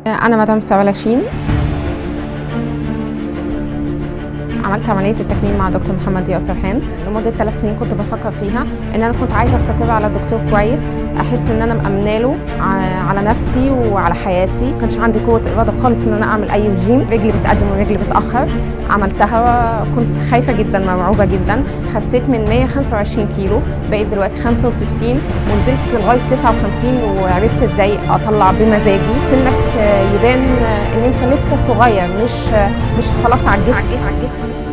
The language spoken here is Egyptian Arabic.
أنا مدام سارة لاشين عملت عملية التكميم مع دكتور محمد ضياء سرحان لمدة ثلاث سنين كنت بفكر فيها إن أنا كنت عايزة أستقر على دكتور كويس أحس إن أنا مأمنة له ع- على نفسي وعلى حياتي ما كانش عندي قوة إرادة خالص إن أنا أعمل أي رجيم رجلي بتقدم ورجلي بتأخر عملتها كنت خايفة جدا مرعوبة جدا خسيت من 125 كيلو بقيت دلوقتي 65 ونزلت لغاية 59 وعرفت إزاي أطلع بمزاجي سنك يبان إن أنت لسه صغير مش مش خلاص عجزت عجزت